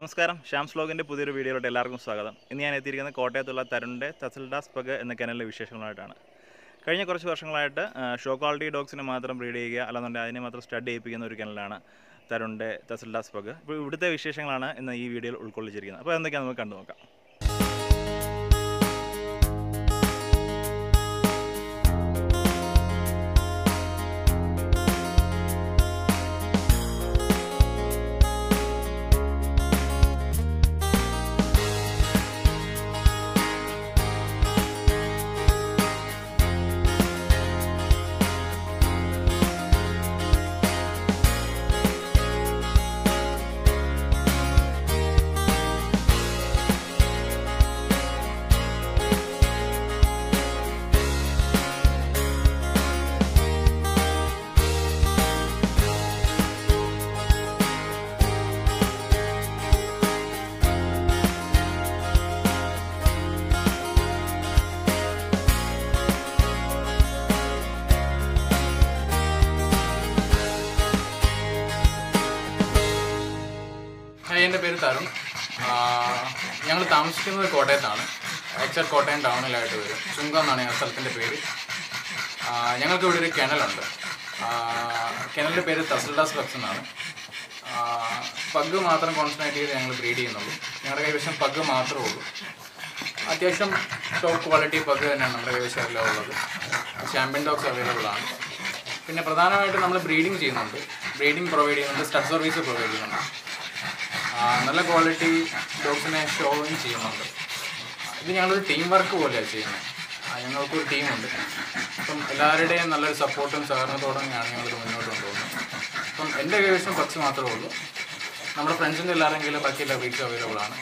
നമസ്കാരം ഷ്യാംസ് വ്ലോഗിൻ്റെ പുതിയൊരു വീഡിയോയിലോട്ട് എല്ലാവർക്കും സ്വാഗതം ഇന്ന് ഞാൻ എത്തിയിരിക്കുന്നത് കോട്ടയത്തുള്ള തരുണിൻ്റെ തസൽഡാസ് പഗ് എന്ന കനലിലെ വിശേഷങ്ങളായിട്ടാണ് കഴിഞ്ഞ കുറച്ച് വർഷങ്ങളായിട്ട് ആ, ഷോ ക്വാളിറ്റി ഡോഗ്സിനെ മാത്രം ബ്രീഡ് ചെയ്യുക അല്ലാന്നുണ്ടെങ്കിൽ അതിനെ മാത്രം സ്റ്റഡ് ചെയ്യിപ്പിക്കുന്ന ഒരു കനലാണ് തരുണിൻ്റെ തസൽഡാസ് പഗ് അപ്പോൾ ഇവിടുത്തെ വിശേഷങ്ങളാണ് ഇന്ന് ഈ വീഡിയോയിൽ ഉൾക്കൊള്ളിച്ചിരിക്കുന്നത് അപ്പോൾ എന്തൊക്കെയാണ് നമുക്ക് കണ്ടു നോക്കാം ഹായ് എൻ്റെ പേര് തരുൺ ഞങ്ങൾ താമസിക്കുന്നത് കോട്ടയത്താണ് എക്സാക്ട് കോട്ടയം ടൗണിലായിട്ട് വരും ചുങ്കം എന്നാണ് ഞങ്ങളുടെ സ്ഥലത്തിൻ്റെ പേര് ആ, ഞങ്ങൾക്ക് ഇവിടെ ഒരു കിണലുണ്ട് കിണലിൻ്റെ പേര് തസൽഡാസ് ബക്സ് എന്നാണ് പഗ് മാത്രം കോൺസെൻട്രേറ്റ് ചെയ്ത് ഞങ്ങൾ ബ്രീഡ് ചെയ്യുന്നുള്ളൂ ഞങ്ങളുടെ കൈവശം പഗ് മാത്രമേ ഉള്ളൂ അത്യാവശ്യം ടോപ്പ് ക്വാളിറ്റി പഗ് തന്നെയാണ് നമ്മുടെ കൈവശം എല്ലാം ഉള്ളത് ചാമ്പ്യൻ ഡോഗ്സ് അവൈലബിൾ ആണ് പിന്നെ പ്രധാനമായിട്ടും നമ്മൾ ബ്രീഡിങ് ചെയ്യുന്നുണ്ട് ബ്രീഡിങ് പ്രൊവൈഡ് ചെയ്യുന്നുണ്ട് സ്റ്റഡ് സർവീസ് പ്രൊവൈഡ് ചെയ്യുന്നുണ്ട് ആ, നല്ല ക്വാളിറ്റി ഡോഗ്സിനെ ഷോയും ചെയ്യുന്നുണ്ട് ഇത് ഞങ്ങളൊരു ടീം വർക്ക് പോലെയാണ് ചെയ്യുന്നത് ആ, ഞങ്ങൾക്കൊരു ടീമുണ്ട് അപ്പം എല്ലാവരുടെയും നല്ലൊരു സപ്പോർട്ടും സഹകരണത്തോടെയാണ് ഞങ്ങളിത് മുന്നോട്ട് കൊണ്ടുപോകുന്നത് അപ്പം എൻ്റെ കൈവശം പക്സ് മാത്രമേ ഉള്ളൂ നമ്മുടെ ഫ്രണ്ട്സിൻ്റെ എല്ലാവരെങ്കിലും ബാക്കി എല്ലാ വീക്സ് അവൈലബിൾ ആണ്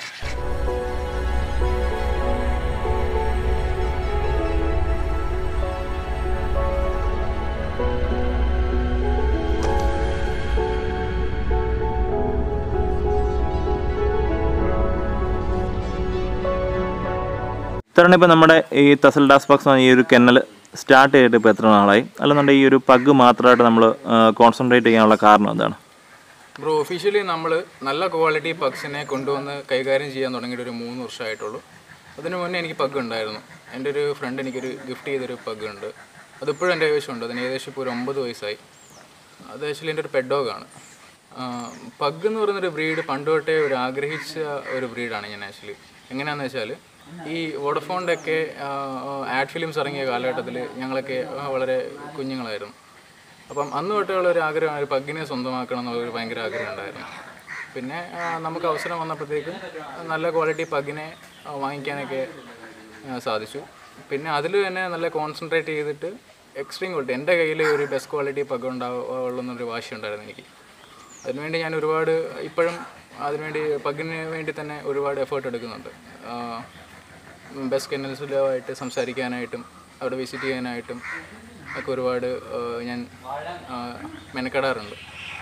തരുൺ ഇപ്പോൾ നമ്മുടെ ഈ തസൽഡാസ് പക്സ് ഈ ഒരു കെനൽ സ്റ്റാർട്ട് ചെയ്തിട്ട് ഇപ്പോൾ എത്ര നാളായി അല്ലെന്നുണ്ടെങ്കിൽ ഈ ഒരു പഗ് മാത്രമായിട്ട് നമ്മൾ കോൺസെൻട്രേറ്റ് ചെയ്യാനുള്ള കാരണം എന്താണ് ബ്രോ ഒഫീഷ്യലി നമ്മൾ നല്ല ക്വാളിറ്റി പഗ്സിനെ കൊണ്ടുവന്ന് കൈകാര്യം ചെയ്യാൻ തുടങ്ങിയിട്ട് ഒരു മൂന്ന് വർഷമായിട്ടുള്ളൂ അതിന് മുന്നേ എനിക്ക് പഗ് ഉണ്ടായിരുന്നു എൻ്റെ ഒരു ഫ്രണ്ട് എനിക്കൊരു ഗിഫ്റ്റ് ചെയ്തൊരു പഗ് ഉണ്ട് അതിപ്പോഴും എൻ്റെ കൈവശമുണ്ട് അതിന് ഏകദേശം ഇപ്പോൾ ഒരു ഒമ്പത് വയസ്സായി അത് ആക്ച്വലി എൻ്റെ ഒരു പെഡോഗാണ് പഗ് എന്ന് പറയുന്നൊരു ബ്രീഡ് പണ്ട് തൊട്ടേ ഒരു ആഗ്രഹിച്ച ഒരു ബ്രീഡാണ് ഞാൻ ആക്ച്വലി എങ്ങനെയാണെന്ന് വെച്ചാൽ ഈ വോഡഫോണിൻ്റെ ഒക്കെ ആഡ് ഫിലിംസ് ഇറങ്ങിയ കാലഘട്ടത്തിൽ ഞങ്ങളൊക്കെ ആ, വളരെ കുഞ്ഞുങ്ങളായിരുന്നു അപ്പം അന്ന് തൊട്ടുള്ള ഒരു ആഗ്രഹം ഒരു പഗ്ഗിനെ സ്വന്തമാക്കണം എന്നുള്ളൊരു ഭയങ്കര ആഗ്രഹം ഉണ്ടായിരുന്നു പിന്നെ ആ, നമുക്ക് അവസരം വന്നപ്പോഴത്തേക്കും നല്ല ക്വാളിറ്റി പഗ്ഗിനെ ആ, വാങ്ങിക്കാനൊക്കെ ആ, സാധിച്ചു പിന്നെ അതിൽ തന്നെ നല്ല കോൺസെൻട്രേറ്റ് ചെയ്തിട്ട് എക്സ്ട്രീം ക്വാളിറ്റി എൻ്റെ കയ്യിൽ ഒരു ബെസ്റ്റ് ക്വാളിറ്റി പഗ് ഉണ്ടാവുള്ളൊരു വാശി ഉണ്ടായിരുന്നു എനിക്ക് അതിനുവേണ്ടി ഞാൻ ഒരുപാട് ഇപ്പോഴും അതിനുവേണ്ടി പഗ്ഗിന് വേണ്ടി തന്നെ ഒരുപാട് എഫേർട്ട് എടുക്കുന്നുണ്ട് ബെസ്റ്റ് കെന്നൽസിലുമായിട്ട് സംസാരിക്കാനായിട്ടും അവിടെ വിസിറ്റ് ചെയ്യാനായിട്ടും ഒക്കെ ഒരുപാട് ആ, ഞാൻ ആ, മെനക്കെടാറുണ്ട്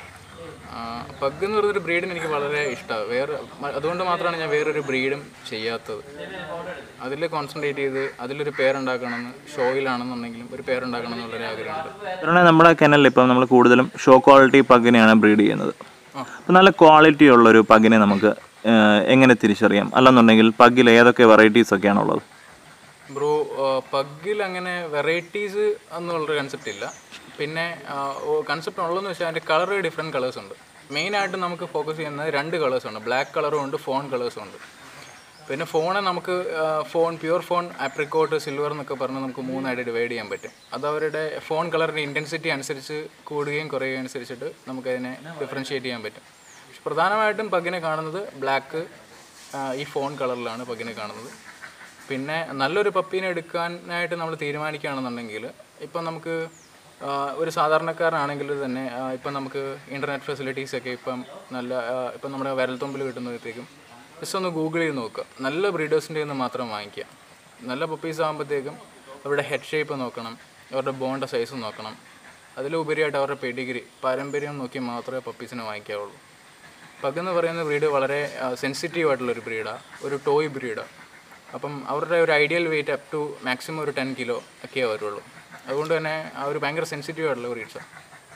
പഗ് എന്ന് പറയുന്നൊരു ബ്രീഡിന് എനിക്ക് വളരെ ഇഷ്ടമാണ് വേറെ മ- അതുകൊണ്ട് മാത്രമാണ് ഞാൻ വേറൊരു ബ്രീഡും ചെയ്യാത്തത് അതിൽ കോൺസെൻട്രേറ്റ് ചെയ്ത് അതിലൊരു പേരുണ്ടാക്കണമെന്ന് ഷോയിലാണെന്നുണ്ടെങ്കിലും ഒരു പേരുണ്ടാക്കണം എന്നുള്ളൊരു ആഗ്രഹമുണ്ട് തരുണെ നമ്മുടെ കെനലിൽ ഇപ്പം നമ്മൾ കൂടുതലും ഷോ ക്വാളിറ്റി പഗിനെയാണ് ബ്രീഡ് ചെയ്യുന്നത് അപ്പം നല്ല ക്വാളിറ്റി ഉള്ളൊരു പഗിനെ നമുക്ക് ആ, എങ്ങനെ തിരിച്ചറിയാം അല്ലെന്നുണ്ടെങ്കിൽ പഗിൽ ഏതൊക്കെ വെറൈറ്റീസ് ഒക്കെയാണ് ഉള്ളത് ബ്രോ പഗ്ഗിൽ അങ്ങനെ വെറൈറ്റീസ് എന്നുള്ളൊരു കൺസെപ്റ്റ് ഇല്ല പിന്നെ കൺസെപ്റ്റ് ഉള്ളതെന്ന് വെച്ചാൽ അതിൻ്റെ കളർ ഡിഫറെൻറ്റ് കളേഴ്സ് ഉണ്ട് മെയിനായിട്ട് നമുക്ക് ഫോക്കസ് ചെയ്യുന്നത് രണ്ട് കളേഴ്സ് ഉണ്ട് ബ്ലാക്ക് കളറും ഉണ്ട് ഫോൺ കളേഴ്സും ഉണ്ട് പിന്നെ ഫോണ് നമുക്ക് fawn pure fawn apricot silver എന്നൊക്കെ പറഞ്ഞ് നമുക്ക് മൂന്നായിട്ട് ഡിവൈഡ് ചെയ്യാൻ പറ്റും അത് അവരുടെ ഫോൺ കളറിൻ്റെ ഇൻറ്റൻസിറ്റി അനുസരിച്ച് കൂടുകയും കുറയുകയും അനുസരിച്ചിട്ട് നമുക്കതിനെ ഡിഫറൻഷ്യേറ്റ് ചെയ്യാൻ പറ്റും പക്ഷെ പ്രധാനമായിട്ടും പഗ്ഗിനെ കാണുന്നത് ബ്ലാക്ക് ഈ ഫോൺ കളറിലാണ് പഗ്ഗിനെ കാണുന്നത് പിന്നെ നല്ലൊരു പപ്പീനെ എടുക്കാനായിട്ട് നമ്മൾ തീരുമാനിക്കുകയാണെന്നുണ്ടെങ്കിൽ ഇപ്പം നമുക്ക് ആ, ഒരു സാധാരണക്കാരനാണെങ്കിൽ തന്നെ ആ, ഇപ്പം നമുക്ക് ഇൻ്റർനെറ്റ് ഫെസിലിറ്റീസ് ഒക്കെ ഇപ്പം നല്ല ആ, ഇപ്പം നമ്മുടെ വിരൽത്തുമ്പിൽ കിട്ടുമ്പോഴത്തേക്കും ജസ്റ്റ് ഒന്ന് ഗൂഗിൾ ചെയ്ത് നോക്കുക നല്ല ബ്രീഡേഴ്സിൻ്റെ നിന്ന് മാത്രം വാങ്ങിക്കുക നല്ല പപ്പീസ് ആകുമ്പോഴത്തേക്കും അവരുടെ ഹെഡ് ഷേപ്പ് നോക്കണം അവരുടെ ബോണ്ട സൈസ് നോക്കണം അതിലുപരിയായിട്ട് അവരുടെ പെഡിഗ്രി പാരമ്പര്യം നോക്കി മാത്രമേ പപ്പീസിനെ വാങ്ങിക്കാവുള്ളൂ പഗ് എന്ന് പറയുന്ന ബ്രീഡ് വളരെ സെൻസിറ്റീവ് ആയിട്ടുള്ളൊരു ബ്രീഡാണ് ഒരു ടോയ് ബ്രീഡാണ് അപ്പം അവരുടെ ഒരു ideal weight up to maximum ഒരു ടെൻ കിലോ ഒക്കെയേ വരുള്ളൂ അതുകൊണ്ട് തന്നെ അവർ ഭയങ്കര സെൻസിറ്റീവ് ആയിട്ടുള്ള ബ്രീഡ്സാണ്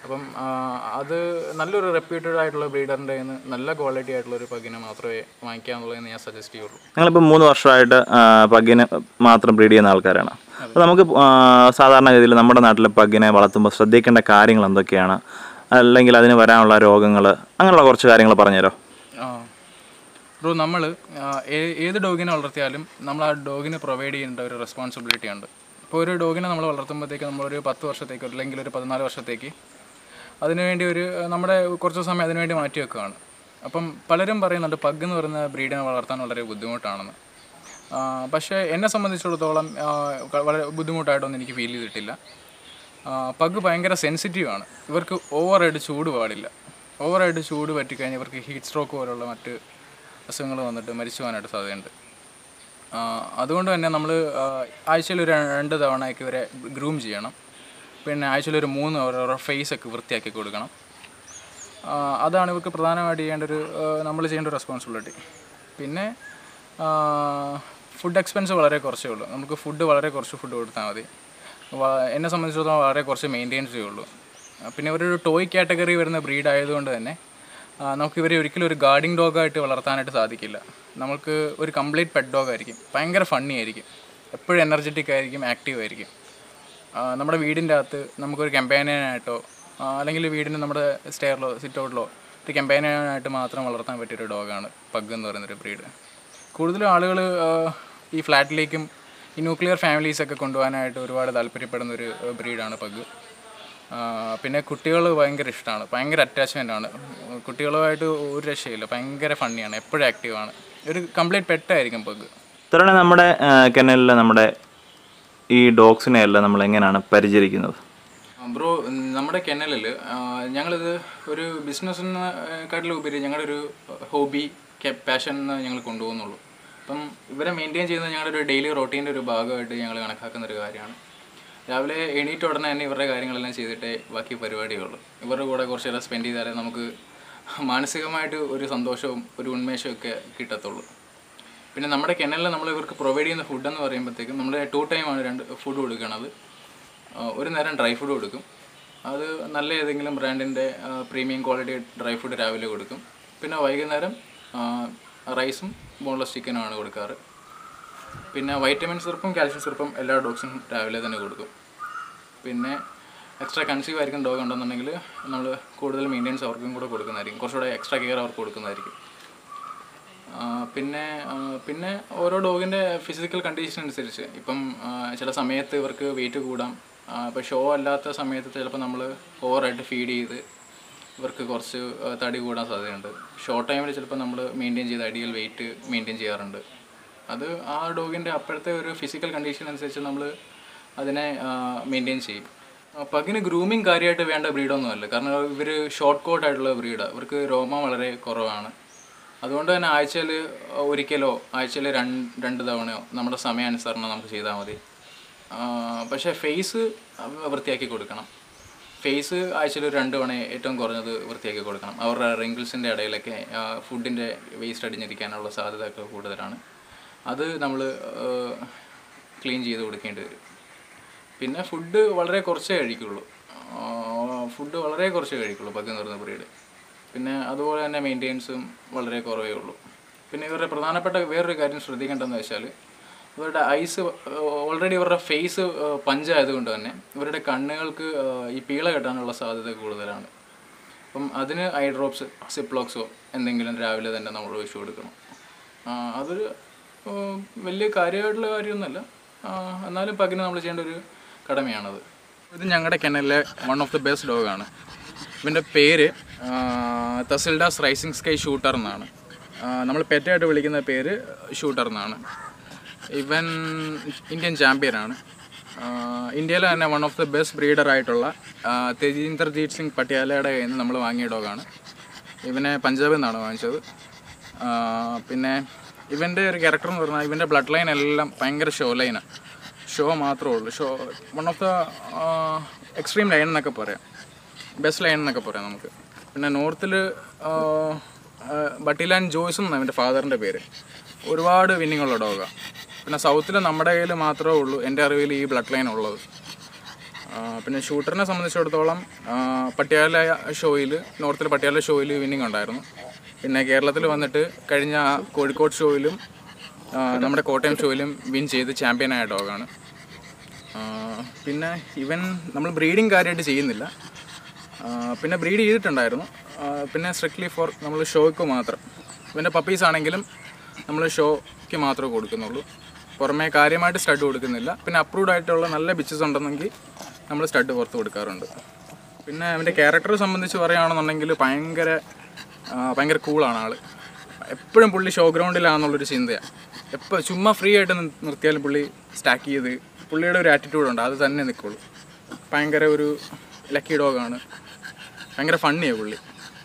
അപ്പം ആ, അത് നല്ലൊരു റെപ്യൂട്ടഡ് ആയിട്ടുള്ള ബ്രീഡറിൻ്റെ കയ്യിൽ നിന്ന് നല്ല ക്വാളിറ്റി ആയിട്ടുള്ള ഒരു പഗ്ഗിനെ മാത്രമേ വാങ്ങിക്കാന്നുള്ളതെന്ന് ഞാൻ സജസ്റ്റ് ചെയ്യുള്ളൂ നിങ്ങളിപ്പോൾ മൂന്ന് വർഷമായിട്ട് ആ, പഗ്ഗിനെ മാത്രം ബ്രീഡ് ചെയ്യുന്ന ആൾക്കാരാണ് അപ്പോൾ നമുക്ക് ആ, സാധാരണഗതിയിൽ നമ്മുടെ നാട്ടിലെ പഗ്ഗിനെ വളർത്തുമ്പോൾ ശ്രദ്ധിക്കേണ്ട കാര്യങ്ങൾ എന്തൊക്കെയാണ് അല്ലെങ്കിൽ അതിന് വരാനുള്ള രോഗങ്ങൾ അങ്ങനെയുള്ള കുറച്ച് കാര്യങ്ങൾ പറഞ്ഞുതരോ ബ്രോ നമ്മൾ ഏത് ഡോഗിനെ വളർത്തിയാലും നമ്മൾ ആ ഡോഗിന് പ്രൊവൈഡ് ചെയ്യേണ്ട ഒരു റെസ്പോൺസിബിലിറ്റി ഉണ്ട് ഇപ്പോൾ ഒരു ഡോഗിനെ നമ്മൾ വളർത്തുമ്പോഴത്തേക്ക് നമ്മളൊരു പത്ത് വർഷത്തേക്ക് അല്ലെങ്കിൽ ഒരു പതിനാല് വർഷത്തേക്ക് അതിനുവേണ്ടി ഒരു ആ, നമ്മുടെ കുറച്ച് സമയം അതിനുവേണ്ടി മാറ്റി വെക്കുകയാണ് അപ്പം പലരും പറയുന്നുണ്ട് പഗ് എന്ന് പറയുന്ന ബ്രീഡിനെ വളർത്താൻ വളരെ ബുദ്ധിമുട്ടാണെന്ന് ആ, പക്ഷേ എന്നെ സംബന്ധിച്ചിടത്തോളം ആ, ക- വളരെ ബുദ്ധിമുട്ടായിട്ടൊന്നും എനിക്ക് ഫീൽ ചെയ്തിട്ടില്ല പഗ് ഭയങ്കര സെൻസിറ്റീവ് ആണ് ഇവർക്ക് ഓവറായിട്ട് ചൂട് പാടില്ല ഓവറായിട്ട് ചൂട് പറ്റിക്കഴിഞ്ഞാൽ ഇവർക്ക് ഹീറ്റ് സ്ട്രോക്ക് പോലുള്ള മറ്റ് അസുഖങ്ങൾ വന്നിട്ട് മരിച്ചു പോകാനായിട്ട് സാധ്യതയുണ്ട് ആ, അതുകൊണ്ട് തന്നെ നമ്മൾ ആഴ്ചയിൽ ഒരു രണ്ട് തവണയൊക്കെ ഇവരെ ഗ്രൂം ചെയ്യണം പിന്നെ ആഴ്ചയിൽ ഒരു മൂന്ന് അവരുടെ ഫേസ് ഒക്കെ വൃത്തിയാക്കി കൊടുക്കണം ആ, അതാണ് ഇവർക്ക് പ്രധാനമായിട്ട് ചെയ്യേണ്ട ഒരു നമ്മൾ ചെയ്യേണ്ട ഒരു റെസ്പോൺസിബിലിറ്റി പിന്നെ ഫുഡ് എക്സ്പെൻസ് വളരെ കുറച്ചേ ഉള്ളൂ നമുക്ക് ഫുഡ് വളരെ കുറച്ച് ഫുഡ് കൊടുത്താൽ മതി വ- എന്നെ സംബന്ധിച്ചിടത്തോളം വളരെ കുറച്ച് മെയിൻറ്റെയിൻ ചെയ്യുള്ളൂ ആ, പിന്നെ ഇവരൊരു ടോയ് കാറ്റഗറി വരുന്ന ബ്രീഡ് ആയതുകൊണ്ട് തന്നെ ആ, നമുക്ക് ഇവരെ ഒരിക്കലും ഒരു ഗാർഡിങ് ഡോഗായിട്ട് വളർത്താനായിട്ട് സാധിക്കില്ല നമുക്ക് ഒരു കംപ്ലീറ്റ് പെറ്റ് ഡോഗ് ആയിരിക്കും ഭയങ്കര ഫണ്ണി ആയിരിക്കും എപ്പോഴും എനർജറ്റിക് ആയിരിക്കും ആക്റ്റീവ് ആയിരിക്കും ആ, നമ്മുടെ വീടിൻ്റെ അകത്ത് നമുക്കൊരു കമ്പാനിയനായിട്ടോ അല്ലെങ്കിൽ വീടിന് നമ്മുടെ സ്റ്റെയറിലോ സിറ്റ് ഔട്ടിലോ ഒരു കമ്പാനിയനായിട്ട് മാത്രം വളർത്താൻ പറ്റിയൊരു ഡോഗാണ് പഗ് എന്ന് പറയുന്നൊരു ബ്രീഡ് കൂടുതലും ആളുകൾ ഈ ഫ്ലാറ്റിലേക്കും ഈ ന്യൂക്ലിയർ ഫാമിലീസൊക്കെ കൊണ്ടുപോകാനായിട്ട് ഒരുപാട് താല്പര്യപ്പെടുന്ന ഒരു ബ്രീഡാണ് പഗ് പിന്നെ കുട്ടികൾ ഭയങ്കര ഇഷ്ടമാണ് ഭയങ്കര അറ്റാച്ച്മെൻ്റ് ആണ് കുട്ടികളുമായിട്ട് ഒരു രക്ഷയില്ല ഭയങ്കര ഫണ്ണിയാണ് എപ്പോഴും ആക്റ്റീവാണ് ഒരു കംപ്ലീറ്റ് പെട്ടായിരിക്കും പഗ് ഇത്തവണ നമ്മുടെ കെനലിൽ നമ്മുടെ ഈ ഡോഗ്സിനെ എല്ലാം നമ്മൾ എങ്ങനെയാണ് പരിചരിക്കുന്നത് ബ്രോ നമ്മുടെ കെനലിൽ ഞങ്ങളിത് ഒരു ബിസിനസ്സിനെക്കാട്ടിലുപരി ഞങ്ങളുടെ ഒരു ഹോബി പാഷൻ എന്ന് ഞങ്ങൾ കൊണ്ടുപോകുന്നുള്ളൂ അപ്പം ഇവരെ മെയിൻറ്റെയിൻ ചെയ്യുന്നത് ഞങ്ങളുടെ ഒരു ഡെയിലി റൊട്ടീൻ്റെ ഒരു ഭാഗമായിട്ട് ഞങ്ങൾ കണക്കാക്കുന്ന ഒരു കാര്യമാണ് രാവിലെ എണീറ്റ് ഉടനെ തന്നെ ഇവരുടെ കാര്യങ്ങളെല്ലാം ചെയ്തിട്ടേ ബാക്കി പരിപാടിയുള്ളൂ ഇവരുടെ കൂടെ കുറച്ച് നേരം സ്പെൻഡ് ചെയ്താലേ നമുക്ക് മാനസികമായിട്ട് ഒരു സന്തോഷവും ഒരു ഉന്മേഷവും ഒക്കെ കിട്ടത്തുള്ളൂ പിന്നെ നമ്മുടെ കെനലിൽ നമ്മൾ ഇവർക്ക് പ്രൊവൈഡ് ചെയ്യുന്ന ഫുഡ് എന്ന് പറയുമ്പോഴത്തേക്കും നമ്മൾ ടു ടൈമാണ് രണ്ട് ഫുഡ് കൊടുക്കണത് ആ, ഒരു നേരം ഡ്രൈ ഫുഡ് കൊടുക്കും അത് നല്ല ഏതെങ്കിലും ബ്രാൻഡിൻ്റെ പ്രീമിയം ക്വാളിറ്റി ഡ്രൈ ഫുഡ് രാവിലെ കൊടുക്കും പിന്നെ വൈകുന്നേരം റൈസും ബോൺലെസ് ചിക്കനുമാണ് കൊടുക്കാറ് പിന്നെ വൈറ്റമിൻ സിറപ്പും കാൽഷ്യം സിറപ്പും എല്ലാ ഡോഗ്സിനും രാവിലെ തന്നെ കൊടുക്കും പിന്നെ എക്സ്ട്രാ കൺസീവ് ആയിരിക്കും ഡോഗ് ഉണ്ടെന്നുണ്ടെങ്കിൽ നമ്മൾ കൂടുതൽ മെയിൻ്റെനൻസ് അവർക്കും കൂടെ കൊടുക്കുന്നതായിരിക്കും കുറച്ചുകൂടെ എക്സ്ട്രാ കെയർ അവർക്ക് കൊടുക്കുന്നതായിരിക്കും ആ, പിന്നെ ആ, പിന്നെ ഓരോ ഡോഗിൻ്റെ ഫിസിക്കൽ കണ്ടീഷൻ അനുസരിച്ച് ഇപ്പം ആ, ചില സമയത്ത് ഇവർക്ക് വെയിറ്റ് കൂടാം ആ, ഇപ്പം ഷോ അല്ലാത്ത സമയത്ത് ചിലപ്പോൾ നമ്മൾ ഓവറായിട്ട് ഫീഡ് ചെയ്ത് ഇവർക്ക് കുറച്ച് ആ, തടി കൂടാൻ സാധ്യതയുണ്ട് ഷോർട്ട് ടൈമിൽ ചിലപ്പോൾ നമ്മൾ മെയിൻറ്റെയിൻ ചെയ്ത് ഐഡിയൽ വെയിറ്റ് മെയിൻറ്റെയിൻ ചെയ്യാറുണ്ട് അത് ആ ഡോഗിൻ്റെ അപ്പോഴത്തെ ഒരു ഫിസിക്കൽ കണ്ടീഷൻ അനുസരിച്ച് നമ്മൾ അതിനെ മെയിൻറ്റെയിൻ ചെയ്യും ആ, പഗിന് ഗ്രൂമിങ് കാര്യമായിട്ട് വേണ്ട ബ്രീഡൊന്നുമല്ല കാരണം ഇവർ ഷോർട്ട് കോട്ട് ആയിട്ടുള്ള ബ്രീഡാണ് ഇവർക്ക് രോമം വളരെ കുറവാണ് അതുകൊണ്ട് തന്നെ ആഴ്ചയിൽ ഒരിക്കലോ ആഴ്ചയിൽ രണ്ട് രണ്ട് തവണയോ നമ്മുടെ സമയാനുസരണം നമുക്ക് ചെയ്താൽ മതി ആ, പക്ഷേ ഫേസ് വൃത്തിയാക്കി കൊടുക്കണം ഫേസ് ആഴ്ചയിൽ ഒരു രണ്ട് തവണ ഏറ്റവും കുറഞ്ഞത് വൃത്തിയാക്കി കൊടുക്കണം അവരുടെ റിങ്കിൾസിൻ്റെ ഇടയിലൊക്കെ ഫുഡിൻ്റെ വേസ്റ്റ് അടിഞ്ഞിരിക്കാനുള്ള സാധ്യത ഒക്കെ കൂടുതലാണ് അത് നമ്മൾ ക്ലീൻ ചെയ്ത് കൊടുക്കേണ്ടി വരും പിന്നെ ഫുഡ് വളരെ കുറച്ചേ കഴിക്കുള്ളൂ ഫുഡ് വളരെ കുറച്ചേ കഴിക്കുള്ളൂ പഗ് എന്ന് പറയുന്ന ബ്രീഡ് പിന്നെ അതുപോലെ തന്നെ മെയിൻ്റെനൻസും വളരെ കുറവേ ഉള്ളൂ പിന്നെ ഇവരുടെ പ്രധാനപ്പെട്ട വേറൊരു കാര്യം ശ്രദ്ധിക്കേണ്ടതെന്ന് വെച്ചാൽ ഇവരുടെ ഐസ് ഓൾറെഡി ഇവരുടെ ഫേസ് പഞ്ചായതുകൊണ്ട് തന്നെ ഇവരുടെ കണ്ണുകൾക്ക് ആ, ഈ പീള കെട്ടാനുള്ള സാധ്യത കൂടുതലാണ് അപ്പം അതിന് ഐ ഡ്രോപ്സ് സിപ്ലോക്സോ എന്തെങ്കിലും രാവിലെ തന്നെ നമ്മൾ ഒഴിച്ചു കൊടുക്കണം ആ, അതൊരു ആ, വലിയ കാര്യമായിട്ടുള്ള കാര്യമൊന്നുമല്ല ആ, എന്നാലും പകിന് നമ്മൾ ചെയ്യേണ്ട ഒരു കടമയാണത് ഇത് ഞങ്ങളുടെ കെനലിലെ വൺ ഓഫ് ദി ബെസ്റ്റ് ഡോഗാണ് ഇവൻ്റെ പേര് തസിൽഡാസ് റൈസിംഗ് സ്കൈ ഷൂട്ടർ എന്നാണ് ആ, നമ്മൾ പെറ്റായിട്ട് വിളിക്കുന്ന പേര് ഷൂട്ടർ എന്നാണ് ഇവൻ ഇന്ത്യൻ ചാമ്പ്യനാണ് ഇന്ത്യയിലെ തന്നെ one of the best breeder ആയിട്ടുള്ള ആ, തേജീന്ദർജീത് സിംഗ് പട്യാലയുടെ കയ്യിൽ നിന്ന് നമ്മൾ വാങ്ങിയ ഡോഗാണ് ഇവനെ പഞ്ചാബിൽ നിന്നാണ് വാങ്ങിച്ചത് ആ, പിന്നെ ഇവൻ്റെ ഒരു ക്യാരക്ടർ എന്ന് പറഞ്ഞാൽ ഇവൻ്റെ ബ്ലഡ് ലൈൻ എല്ലാം ഭയങ്കര ഷോ ലൈനാണ് ഷോ മാത്രമേ ഉള്ളൂ show one of the extreme line എന്നൊക്കെ പറയാം ബെസ്റ്റ് ലൈൻ എന്നൊക്കെ പറയാം നമുക്ക് പിന്നെ നോർത്തിൽ ബട്ടിലാൻ ജോയ്സ് എന്നാണ് എൻ്റെ ഫാദറിൻ്റെ പേര് ഒരുപാട് വിന്നിങ് ഉള്ള ഡോഗാണ് പിന്നെ സൗത്തിൽ നമ്മുടെ കയ്യിൽ മാത്രമേ ഉള്ളൂ എൻ്റെ അറിവിൽ ഈ ബ്ലഡ് ലൈൻ ഉള്ളത് ആ, ആ, പിന്നെ ഷൂട്ടറിനെ സംബന്ധിച്ചിടത്തോളം ആ, പട്യാല ഷോയിൽ നോർത്തിൽ പട്യാല ഷോയിൽ വിന്നിങ് ഉണ്ടായിരുന്നു പിന്നെ കേരളത്തിൽ വന്നിട്ട് കഴിഞ്ഞ കോഴിക്കോട് ഷോയിലും ആ, നമ്മുടെ കോട്ടയം ഷോയിലും വിൻ ചെയ്ത് ചാമ്പ്യനായ ഡോഗാണ് ആ, പിന്നെ ഇവൻ നമ്മൾ ബ്രീഡിങ് കാര്യമായിട്ട് ചെയ്യുന്നില്ല ആ, പിന്നെ ബ്രീഡ് ചെയ്തിട്ടുണ്ടായിരുന്നു ആ, പിന്നെ സ്ട്രിക്ട്ലി ഫോർ നമ്മൾ ഷോയ്ക്ക് മാത്രം ഇവൻ്റെ പപ്പീസ് ആണെങ്കിലും നമ്മൾ ഷോയ്ക്ക് മാത്രമേ കൊടുക്കുന്നുള്ളൂ പുറമേ കാര്യമായിട്ട് സ്റ്റഡ് കൊടുക്കുന്നില്ല പിന്നെ അപ്രൂവ്ഡ് ആയിട്ടുള്ള നല്ല ബിച്ചസ് ഉണ്ടെന്നെങ്കിൽ നമ്മൾ സ്റ്റഡ് പുറത്ത് കൊടുക്കാറുണ്ട് പിന്നെ അവൻ്റെ ക്യാരക്ടർ സംബന്ധിച്ച് പറയുകയാണെന്നുണ്ടെങ്കിൽ ഭയങ്കര ആ, ഭയങ്കര കൂളാണ് ആൾ എപ്പോഴും പുള്ളി ഷോ ഗ്രൗണ്ടിലാണെന്നുള്ളൊരു ചിന്തയാണ് എപ്പോൾ ചുമ്മാ ഫ്രീ ആയിട്ട് നി- നിർത്തിയാലും പുള്ളി സ്റ്റാക്ക് ചെയ്ത് പുള്ളിയുടെ ഒരു ആറ്റിറ്റ്യൂഡ് ഉണ്ട് അത് തന്നെ നിൽക്കുള്ളൂ ഭയങ്കര ഒരു ലക്കി ഡോഗാണ് ഭയങ്കര ഫണ്ണിയാണ് പുള്ളി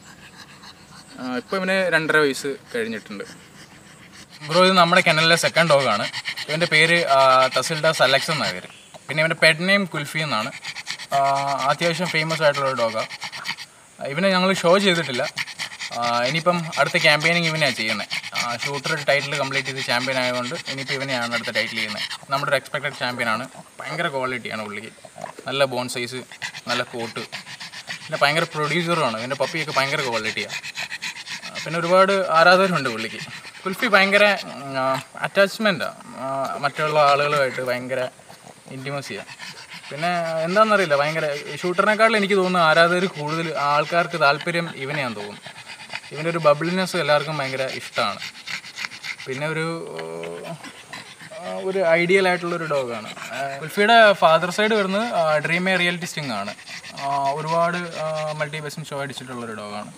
ഇപ്പോൾ ഇവന് രണ്ടര വയസ്സ് കഴിഞ്ഞിട്ടുണ്ട് ബ്രോ ഇത് നമ്മുടെ കെനലിലെ സെക്കൻഡ് ഡോഗാണ് ഇവൻ്റെ പേര് തസിൽഡ സലക്സ് എന്നാണ് പേര് പിന്നെ ഇവൻ്റെ പെഡ് നെയിം കുൽഫി എന്നാണ് ആ, അത്യാവശ്യം ഫേമസ് ആയിട്ടുള്ള ഒരു ഡോഗാണ് ഇവനെ ഞങ്ങൾ ഷോ ചെയ്തിട്ടില്ല ആ, ഇനിയിപ്പം അടുത്ത ക്യാമ്പയിനിങ് ഇവനെയാണ് ചെയ്യുന്നത് ഷൂട്ടർ ടൈറ്റിൽ കംപ്ലീറ്റ് ചെയ്ത് ചാമ്പ്യൻ ആയതുകൊണ്ട് ഇനിയിപ്പോൾ ഇവനെയാണ് അടുത്ത ടൈറ്റിൽ ചെയ്യുന്നത് നമ്മുടെ ഒരു എക്സ്പെക്റ്റഡ് ചാമ്പ്യനാണ് ഭയങ്കര ക്വാളിറ്റിയാണ് പുള്ളിക്ക് നല്ല ബോൺ സൈസ് നല്ല കോട്ട് പിന്നെ ഭയങ്കര പ്രൊഡ്യൂസറുമാണ് ഇവൻ്റെ പപ്പിയൊക്കെ ഭയങ്കര ക്വാളിറ്റിയാണ് പിന്നെ ഒരുപാട് ആരാധകരുണ്ട് പുള്ളിക്ക് കുൽഫി ഭയങ്കര അറ്റാച്ച്മെൻറ്റാണ് മറ്റുള്ള ആളുകളുമായിട്ട് ഭയങ്കര ഇൻറ്റിമസിയാണ് പിന്നെ എന്താണെന്നറിയില്ല ഭയങ്കര ഷൂട്ടറിനെക്കാളും എനിക്ക് തോന്നുന്നു ആരാധകർ കൂടുതൽ ആൾക്കാർക്ക് താല്പര്യം ഇവനെയാന്ന് തോന്നുന്നു ഇവൻ്റെ ഒരു ബബിളിനെസ് എല്ലാവർക്കും ഭയങ്കര ഇഷ്ടമാണ് പിന്നെ ഒരു ആ, ഒരു ഐഡിയൽ ആയിട്ടുള്ള ഒരു ഡോഗാണ് കുൽഫിയുടെ ഫാദർ സൈഡ് വരുന്നത് ഡ്രീം എ റിയാലിറ്റി സ്റ്റിംഗ് ആണ് ആ, ഒരുപാട് മൾട്ടി ബെസ്റ്റും ഷോ അടിച്ചിട്ടുള്ള ഒരു ഡോഗാണ്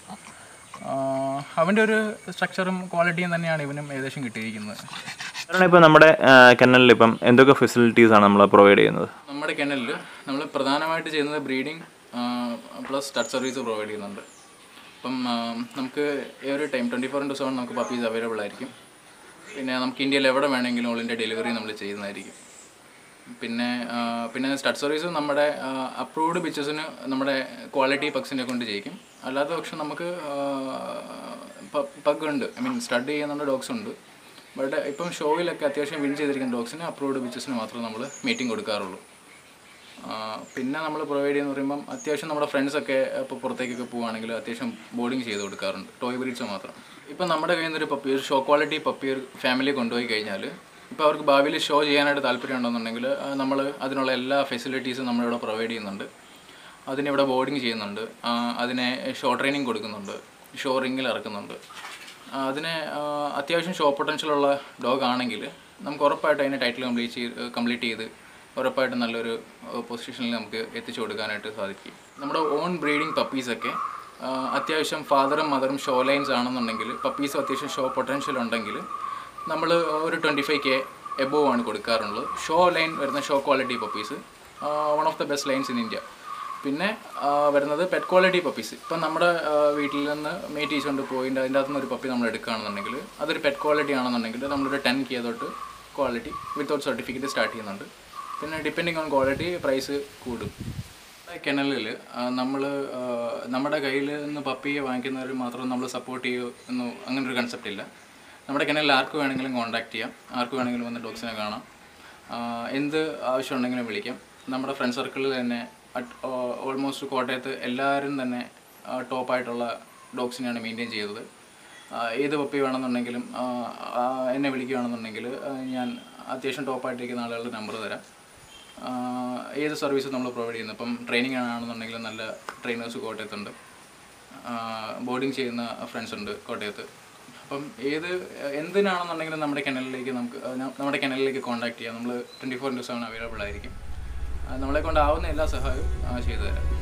അവൻ്റെ ഒരു സ്ട്രക്ചറും ക്വാളിറ്റിയും തന്നെയാണ് ഇവനും ഏകദേശം കിട്ടിയിരിക്കുന്നത് കാരണം ഇപ്പം നമ്മുടെ കെനലിൽ ഇപ്പം എന്തൊക്കെ ഫെസിലിറ്റീസ് ആണ് നമ്മൾ പ്രൊവൈഡ് ചെയ്യുന്നത് നമ്മുടെ കെനലിൽ നമ്മൾ പ്രധാനമായിട്ട് ചെയ്യുന്നത് breeding plus stud service provide ചെയ്യുന്നുണ്ട് അപ്പം ആ, നമുക്ക് ഈ ഒരു time twenty four into seven നമുക്ക് പപ്പീസ് അവൈലബിൾ ആയിരിക്കും പിന്നെ നമുക്ക് ഇന്ത്യയിൽ എവിടെ വേണമെങ്കിലും ഓളിൻ്റെ ഡെലിവറി നമ്മൾ ചെയ്യുന്നതായിരിക്കും പിന്നെ ആ, പിന്നെ സ്റ്റഡ് സർവീസ് നമ്മുടെ അപ്രൂവ്ഡ് ബിച്ചസിന് നമ്മുടെ ക്വാളിറ്റി പക്സിനെ കൊണ്ട് ചെയ്യിക്കും അല്ലാത്ത പക്ഷം നമുക്ക് പഗ് ഉണ്ട് ഐ മീൻ സ്റ്റഡ് ചെയ്യുന്ന ഡോഗ്സ് ഉണ്ട് ബട്ട് ഇപ്പം ഷോയിലൊക്കെ അത്യാവശ്യം വിൻ ചെയ്തിരിക്കുന്ന ഡോഗ്സിന് അപ്രൂവ്ഡ് ബിച്ചസിന് മാത്രമേ നമ്മൾ മീറ്റിംഗ് കൊടുക്കാറുള്ളൂ ആ, പിന്നെ നമ്മൾ പ്രൊവൈഡ് ചെയ്യുന്ന പറയുമ്പം അത്യാവശ്യം നമ്മുടെ ഫ്രണ്ട്സൊക്കെ ഇപ്പോൾ പുറത്തേക്കൊക്കെ പോവുകയാണെങ്കിൽ അത്യാവശ്യം ബോർഡിങ് ചെയ്ത് കൊടുക്കാറുണ്ട് ടോയ് ബ്രീഡ്സ് മാത്രം ഇപ്പം നമ്മുടെ കയ്യിൽ നിന്നൊരു പപ്പി ഒരു ഷോ ക്വാളിറ്റി പപ്പി ഒരു ഫാമിലി കൊണ്ടുപോയി കഴിഞ്ഞാൽ ഇപ്പോൾ അവർക്ക് ഭാവിയിൽ ഷോ ചെയ്യാനായിട്ട് താല്പര്യം ഉണ്ടെന്നുണ്ടെങ്കിൽ നമ്മൾ അതിനുള്ള എല്ലാ ഫെസിലിറ്റീസും നമ്മളിവിടെ പ്രൊവൈഡ് ചെയ്യുന്നുണ്ട് അതിനിവിടെ ബോർഡിങ് ചെയ്യുന്നുണ്ട് ആ, അതിനെ ഷോ ട്രെയിനിങ് കൊടുക്കുന്നുണ്ട് ഷോ റിങ്ങിൽ ഇറക്കുന്നുണ്ട് ആ, അതിനെ ആ, അത്യാവശ്യം ഷോ പൊട്ടൻഷ്യലുള്ള ഡോഗ് ആണെങ്കിൽ നമുക്ക് ഉറപ്പായിട്ട് അതിനെ ടൈറ്റിൽ കംപ്ലീറ്റ് ചെയ്ത് കംപ്ലീറ്റ് ചെയ്ത് ഉറപ്പായിട്ടും നല്ലൊരു പൊസിഷനിൽ നമുക്ക് എത്തിച്ചു കൊടുക്കാനായിട്ട് സാധിക്കും നമ്മുടെ ഓൺ ബ്രീഡിങ് പപ്പീസൊക്കെ അത്യാവശ്യം ഫാദറും മദറും ഷോ ലൈൻസ് ആണെന്നുണ്ടെങ്കിൽ പപ്പീസും അത്യാവശ്യം ഷോ പൊട്ടൻഷ്യൽ ഉണ്ടെങ്കിൽ നമ്മൾ ഒരു ട്വൻറ്റി ഫൈവ് കെ എബോവ് ആണ് കൊടുക്കാറുള്ളത് ഷോ ലൈൻ വരുന്ന show quality puppies one of the best lines in India പിന്നെ ആ, വരുന്നത് പെറ്റ് ക്വാളിറ്റി പപ്പീസ് ഇപ്പം നമ്മുടെ ആ, വീട്ടിൽ നിന്ന് മേറ്റ് ചെയ്തുകൊണ്ട് പോയിട്ട് അതിൻ്റെ അകത്തുനിന്ന് ഒരു പപ്പി നമ്മൾ എടുക്കുകയാണെന്നുണ്ടെങ്കിൽ അതൊരു പെറ്റ് ക്വാളിറ്റി ആണെന്നുണ്ടെങ്കിൽ നമ്മളൊരു ടെൻ കെ തൊട്ട് ക്വാളിറ്റി വിത്തൗട്ട് സർട്ടിഫിക്കറ്റ് സ്റ്റാർട്ട് ചെയ്യുന്നുണ്ട് പിന്നെ ഡിപ്പെൻഡിങ് ഓൺ ക്വാളിറ്റി പ്രൈസ് കൂടും കെനലിൽ നമ്മൾ നമ്മുടെ കയ്യിൽ നിന്ന് പപ്പിയെ വാങ്ങിക്കുന്നവർ മാത്രം നമ്മൾ സപ്പോർട്ട് ചെയ്യൂ എന്ന് അങ്ങനെ ഒരു കൺസെപ്റ്റ് ഇല്ല നമ്മുടെ കെനലിൽ ആർക്ക് വേണമെങ്കിലും കോൺടാക്ട് ചെയ്യാം ആർക്ക് വേണമെങ്കിലും വന്ന് ഡോഗ്സിനെ കാണാം ആ, എന്ത് ആവശ്യം ഉണ്ടെങ്കിലും വിളിക്കാം നമ്മുടെ ഫ്രണ്ട് സർക്കിളിൽ തന്നെ ഓൾമോസ്റ്റ് കോട്ടയത്ത് എല്ലാവരും തന്നെ ടോപ്പായിട്ടുള്ള ഡോഗ്സിനെയാണ് മെയിൻറ്റെയിൻ ചെയ്തത് ആ, ഏത് പപ്പി വേണമെന്നുണ്ടെങ്കിലും ആ, ആ, എന്നെ വിളിക്കുകയാണെന്നുണ്ടെങ്കിൽ ആ, ഞാൻ അത്യാവശ്യം ടോപ്പായിട്ടിരിക്കുന്ന ആളുകളുടെ നമ്പർ തരാം ആ, ഏത് സർവീസും നമ്മൾ പ്രൊവൈഡ് ചെയ്യുന്നു ഇപ്പം ട്രെയിനിങ് ആണെന്നുണ്ടെങ്കിൽ നല്ല ട്രെയിനേഴ്സ് കോട്ടയത്തുണ്ട് ബോർഡിങ് ചെയ്യുന്ന ഫ്രണ്ട്സ് ഉണ്ട് കോട്ടയത്ത് അപ്പം ഏത് എന്തിനാണെന്നുണ്ടെങ്കിലും നമ്മുടെ കെനലിലേക്ക് നമുക്ക് ആ, ന- നമ്മുടെ കെനലിലേക്ക് കോൺടാക്ട് ചെയ്യാം നമ്മൾ twenty four into seven available ആയിരിക്കും ആ, നമ്മളെ കൊണ്ടാവുന്ന എല്ലാ സഹായവും ആ, ചെയ്തു തരാം